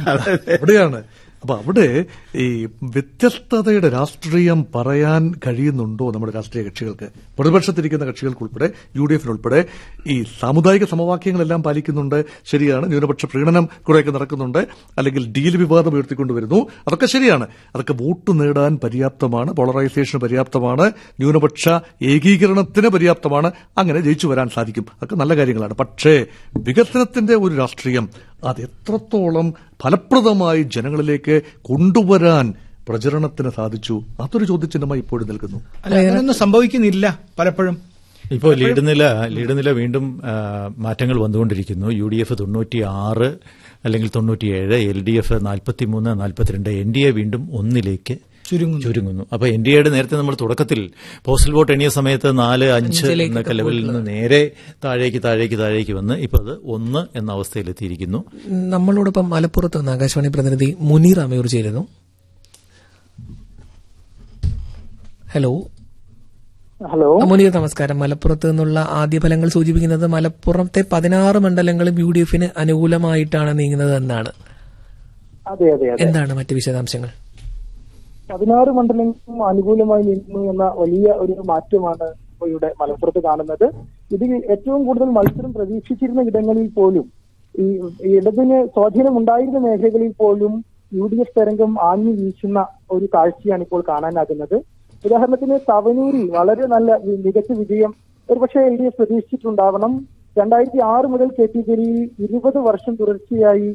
അവിടെയാണ് അപ്പൊ അവിടെ ഈ വ്യത്യസ്തതയുടെ രാഷ്ട്രീയം പറയാൻ കഴിയുന്നുണ്ടോ നമ്മുടെ രാഷ്ട്രീയ കക്ഷികൾക്ക് പ്രതിപക്ഷത്തിരിക്കുന്ന കക്ഷികൾക്കുൾപ്പെടെ യു ഡി എഫിനുൾപ്പെടെ ഈ സാമുദായിക സമവാക്യങ്ങളെല്ലാം പാലിക്കുന്നുണ്ട് ശരിയാണ് ന്യൂനപക്ഷ പ്രീണനം കുറെയൊക്കെ നടക്കുന്നുണ്ട് അല്ലെങ്കിൽ ഡീൽ വിവാദം ഉയർത്തിക്കൊണ്ടുവരുന്നു അതൊക്കെ ശരിയാണ് അതൊക്കെ വോട്ട് നേടാൻ പര്യാപ്തമാണ് പോളറൈസേഷന് പര്യാപ്തമാണ് ന്യൂനപക്ഷ ഏകീകരണത്തിന് പര്യാപ്തമാണ് അങ്ങനെ ജയിച്ചു വരാൻ സാധിക്കും അതൊക്കെ നല്ല കാര്യങ്ങളാണ് പക്ഷേ വികസനത്തിന്റെ ഒരു രാഷ്ട്രീയം അത് എത്രത്തോളം ഫലപ്രദമായി ജനങ്ങളിലേക്ക് കൊണ്ടുവരാൻ പ്രചരണത്തിന് സാധിച്ചു അതൊരു ചോദ്യചിഹ്നമായി ഇപ്പോഴും നിൽക്കുന്നു അല്ല അങ്ങനെയൊന്നും സംഭവിക്കുന്നില്ല പലപ്പോഴും ഇപ്പോൾ ലീഡ് നില ലീഡ് നില വീണ്ടും ആ, മാറ്റങ്ങൾ വന്നുകൊണ്ടിരിക്കുന്നു യു ഡി എഫ് തൊണ്ണൂറ്റി ആറ് അല്ലെങ്കിൽ തൊണ്ണൂറ്റിയേഴ് എൽ ഡി എഫ് നാൽപ്പത്തിമൂന്ന് നാൽപ്പത്തിരണ്ട് എൻ ഡി എ വീണ്ടും ഒന്നിലേക്ക് ചുരുങ്ങുന്നു ചുരുങ്ങുന്നു അപ്പൊ എൻ ഡി എയുടെ നേരത്തെ നമ്മൾ തുടക്കത്തിൽ പോസ്റ്റൽ വോട്ട് എണ്ണിയ സമയത്ത് നാല് അഞ്ച് എന്നൊക്കെ ലെവലിൽ നിന്ന് നേരെ താഴേക്ക് താഴേക്ക് താഴേക്ക് വന്ന് ഇപ്പൊ അത് ഒന്ന് എന്ന അവസ്ഥയിലെത്തിയിരിക്കുന്നു നമ്മളോടൊപ്പം മലപ്പുറത്ത് നിന്ന് ആകാശവാണി പ്രതിനിധി മുനീർ അമയൂർ ചേരുന്നു ഹലോ ഹലോ ആ, മുനീർ നമസ്കാരം മലപ്പുറത്ത് നിന്നുള്ള ആദ്യ ഫലങ്ങൾ സൂചിപ്പിക്കുന്നത് മലപ്പുറത്തെ പതിനാറ് മണ്ഡലങ്ങളും യു ഡി എഫിന് അനുകൂലമായിട്ടാണ് നീങ്ങുന്നത് എന്നാണ് അതെ അതെ അതെ എന്താണ് മറ്റ് വിശദാംശങ്ങൾ പതിനാറ് മണ്ഡലങ്ങൾക്കും അനുകൂലമായി നീങ്ങുന്നു എന്ന വലിയ ഒരു മാറ്റമാണ് ഇപ്പോൾ ഇവിടെ മലപ്പുറത്ത് കാണുന്നത് ഇതിൽ ഏറ്റവും കൂടുതൽ മത്സരം പ്രതീക്ഷിച്ചിരുന്ന ഇടങ്ങളിൽ പോലും ഈ ഈ ഇടതിന് സ്വാധീനം ഉണ്ടായിരുന്ന മേഖലകളിൽ പോലും യു ഡി എഫ് തരംഗം ആഞ്ഞു വീശുന്ന ഒരു കാഴ്ചയാണ് ഇപ്പോൾ കാണാനാകുന്നത് ഉദാഹരണത്തിന് തവനൂരിൽ വളരെ നല്ല വി- മികച്ച വിജയം ഒരുപക്ഷെ എൽ ഡി എഫ് പ്രതീക്ഷിച്ചിട്ടുണ്ടാവണം രണ്ടായിരത്തി ആറ് മുതൽ കെ ടി ജലീൽ ഇരുപത് വർഷം തുടർച്ചയായി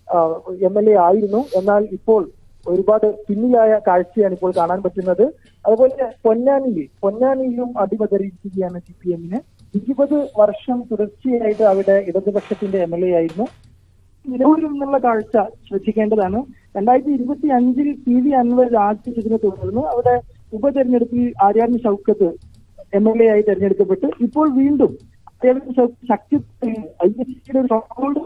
എം എൽ എ ആയിരുന്നു എന്നാൽ ഇപ്പോൾ ഒരുപാട് പിന്നിലായ കാഴ്ചയാണ് ഇപ്പോൾ കാണാൻ പറ്റുന്നത് അതുപോലെ പൊന്നാനിയിൽ പൊന്നാനിയിലും അടിമതറിയിരിക്കുകയാണ് സി പി എമ്മിന് ഇരുപത് വർഷം തുടർച്ചയായിട്ട് അവിടെ ഇടതുപക്ഷത്തിന്റെ എം എൽ എ ആയിരുന്നു നിലവിൽ നിന്നുള്ള കാഴ്ച ശ്രദ്ധിക്കേണ്ടതാണ് രണ്ടായിരത്തി ഇരുപത്തി അഞ്ചിൽ പി വി അൻവർ രാജിച്ചതിനെ തുടർന്ന് അവിടെ ഉപതെരഞ്ഞെടുപ്പിൽ Aryadan Shoukath M L A ആയി തെരഞ്ഞെടുക്കപ്പെട്ട് ഇപ്പോൾ വീണ്ടും ആര്യാടൻ ഷൌക്കത്ത് ശക്തി ഐ എസ് സിയുടെ ഒരു സ്ട്രോങ്ഹോൾഡ്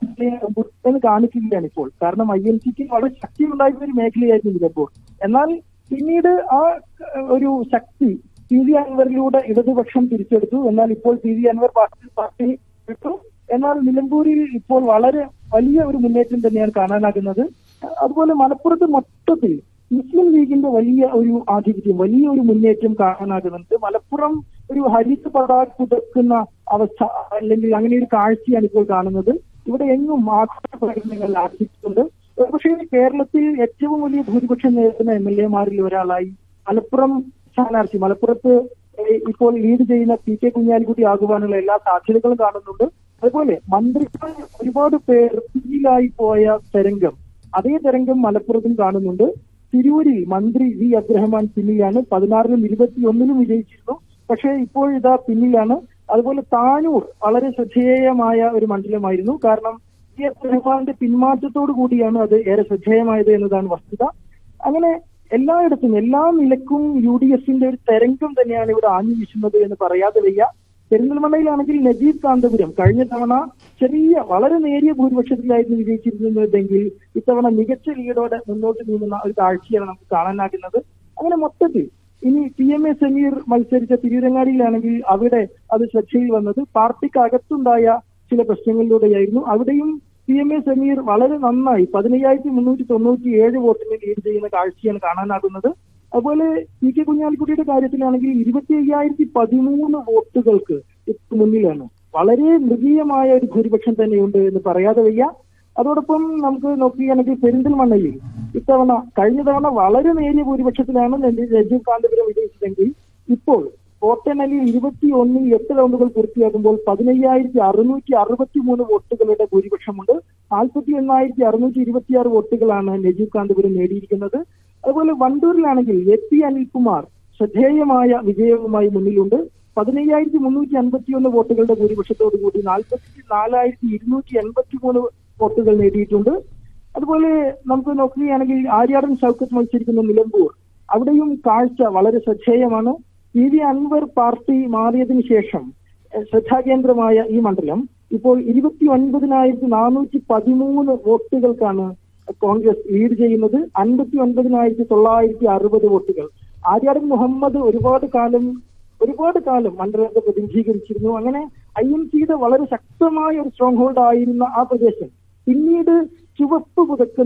എന്ന് കാണിക്കുകയാണ് ഇപ്പോൾ കാരണം ഐ എൻ സിക്ക് വളരെ ശക്തിയുണ്ടായിരുന്ന ഒരു മേഖലയായിരുന്നു നിലമ്പൂർ എന്നാൽ പിന്നീട് ആ ഏഹ്, ഒരു ശക്തി പി വി അൻവറിലൂടെ ഇടതുപക്ഷം തിരിച്ചെടുത്തു എന്നാൽ ഇപ്പോൾ P V Anvar party party വിട്ടു എന്നാൽ നിലമ്പൂരിൽ ഇപ്പോൾ വളരെ വലിയ ഒരു മുന്നേറ്റം തന്നെയാണ് കാണാനാകുന്നത് അതുപോലെ മലപ്പുറത്ത് മൊത്തത്തിൽ മുസ്ലിം ലീഗിന്റെ വലിയ ഒരു ആധിപത്യം വലിയ ഒരു മുന്നേറ്റം കാണാനാകുന്നുണ്ട് മലപ്പുറം ഒരു ഹരിത പതാക പുതക്കുന്ന അവസ്ഥ അല്ലെങ്കിൽ അങ്ങനെ ഒരു കാഴ്ചയാണ് ഇപ്പോൾ കാണുന്നത് ഇവിടെ എങ്ങും ആഘോഷ പ്രകടനങ്ങൾ ആരംഭിച്ചിട്ടുണ്ട് പക്ഷേ കേരളത്തിൽ ഏറ്റവും വലിയ ഭൂരിപക്ഷം നേരിടുന്ന എം എൽ എമാരിൽ ഒരാളായി മലപ്പുറം സ്ഥാനാർത്ഥി മലപ്പുറത്ത് ഏഹ് ഇപ്പോൾ ലീഡ് ചെയ്യുന്ന പി കെ കുഞ്ഞാലിക്കുട്ടി ആകുവാനുള്ള എല്ലാ സാധ്യതകളും കാണുന്നുണ്ട് അതുപോലെ മന്ത്രിമാർ ഒരുപാട് പേർ പിന്നിലായി പോയ തരംഗം അതേ തരംഗം മലപ്പുറത്തും കാണുന്നുണ്ട് തിരൂരിൽ മന്ത്രി വി അബ്രഹ്മാൻ പിന്നിലാണ് പതിനാറിലും ഇരുപത്തിയൊന്നിലും വിജയിച്ചിരുന്നു പക്ഷേ ഇപ്പോൾ ഇതാ പിന്നിലാണ് അതുപോലെ താനൂർ വളരെ ശ്രദ്ധേയമായ ഒരു മണ്ഡലമായിരുന്നു കാരണം വി അബ്രഹ്മാന്റെ പിന്മാറ്റത്തോടു കൂടിയാണ് അത് ഏറെ ശ്രദ്ധേയമായത് എന്നതാണ് വസ്തുത അങ്ങനെ എല്ലായിടത്തും എല്ലാ നിലക്കും യു ഡി എഫിന്റെ ഒരു തരംഗം തന്നെയാണ് ഇവിടെ ആഞ്ഞു വീശുന്നത് എന്ന് പറയാതെ വയ്യ പെരിന്തൽമണ്ണയിലാണെങ്കിൽ നജീബ് കാന്തപുരം കഴിഞ്ഞ തവണ ചെറിയ വളരെ നേരിയ ഭൂരിപക്ഷത്തിലായിരുന്നു വിജയിച്ചിരുന്നതെങ്കിൽ ഇത്തവണ മികച്ച ലീഡോടെ മുന്നോട്ട് നീങ്ങുന്ന ഒരു കാഴ്ചയാണ് നമുക്ക് കാണാനാകുന്നത് അങ്ങനെ മൊത്തത്തിൽ ഇനി പി എം എ സമീർ മത്സരിച്ച തിരൂരങ്ങാടിയിലാണെങ്കിൽ അവിടെ അത് ശ്രദ്ധയിൽ വന്നത് പാർട്ടിക്ക് അകത്തുണ്ടായ ചില പ്രശ്നങ്ങളിലൂടെയായിരുന്നു അവിടെയും പി എം എ സമീർ വളരെ നന്നായി പതിനയ്യായിരത്തി മുന്നൂറ്റി തൊണ്ണൂറ്റി ഏഴ് വോട്ടിന് ലീഡ് ചെയ്യുന്ന കാഴ്ചയാണ് കാണാനാകുന്നത് അതുപോലെ പി കെ കുഞ്ഞാലിക്കുട്ടിയുടെ കാര്യത്തിലാണെങ്കിൽ ഇരുപത്തി അയ്യായിരത്തി പതിമൂന്ന് വോട്ടുകൾക്ക് ഇപ്പൊ മുന്നിലാണ് വളരെ മൃഗീയമായ ഒരു ഭൂരിപക്ഷം തന്നെയുണ്ട് എന്ന് പറയാതെ വയ്യ അതോടൊപ്പം നമുക്ക് നോക്കുകയാണെങ്കിൽ പെരിന്തൽമണ്ണയിൽ ഇത്തവണ കഴിഞ്ഞ തവണ വളരെ നേരിയ ഭൂരിപക്ഷത്തിലാണ് രഞ്ജി- രഞ്ജീവ് കാന്തപുരം വിജയിച്ചതെങ്കിൽ ഇപ്പോൾ വോട്ടെണ്ണലിൽ ഇരുപത്തി ഒന്നിൽ എട്ട് റൗണ്ടുകൾ പൂർത്തിയാക്കുമ്പോൾ പതിനയ്യായിരത്തി അറുന്നൂറ്റി അറുപത്തി മൂന്ന് വോട്ടുകളുടെ ഭൂരിപക്ഷമുണ്ട് നാൽപ്പത്തി എണ്ണായിരത്തി അറുന്നൂറ്റി ഇരുപത്തിയാറ് വോട്ടുകളാണ് നജീബ് കാന്തപുരം നേടിയിരിക്കുന്നത് അതുപോലെ വണ്ടൂരിലാണെങ്കിൽ എ പി അനിൽകുമാർ ശ്രദ്ധേയമായ വിജയവുമായി മുന്നിലുണ്ട് പതിനയ്യായിരത്തി മുന്നൂറ്റി അൻപത്തിയൊന്ന് വോട്ടുകളുടെ ഭൂരിപക്ഷത്തോടു കൂടി നാൽപ്പത്തി നാലായിരത്തി ഇരുന്നൂറ്റി എൺപത്തി മൂന്ന് വോട്ടുകൾ നേടിയിട്ടുണ്ട് അതുപോലെ നമുക്ക് നോക്കുകയാണെങ്കിൽ ആര്യാടൻ ഷൗക്കത്ത് മത്സരിക്കുന്ന നിലമ്പൂർ അവിടെയും കാഴ്ച വളരെ ശ്രദ്ധേയമാണ് പി വി അൻവർ പാർട്ടി മാറിയതിനു ശേഷം എഹ്, ശ്രദ്ധാകേന്ദ്രമായ ഈ മണ്ഡലം ഇപ്പോൾ ഇരുപത്തി ഒൻപതിനായിരത്തി നാനൂറ്റി പതിമൂന്ന് വോട്ടുകൾക്കാണ് കോൺഗ്രസ് ലീഡ് ചെയ്യുന്നത് അൻപത്തി ഒൻപതിനായിരത്തി തൊള്ളായിരത്തി അറുപത് വോട്ടുകൾ ആര്യാടൻ മുഹമ്മദ് ഒരുപാട് കാലം ഒരുപാട് കാലം മണ്ഡലത്തെ പ്രതിനിധീകരിച്ചിരുന്നു അങ്ങനെ ഐ എം സിയുടെ വളരെ ശക്തമായ ഒരു സ്ട്രോങ് ഹോൾഡ് ആയിരുന്ന ആ പ്രദേശം പിന്നീട് ചുവപ്പ് പുതക്കുന്ന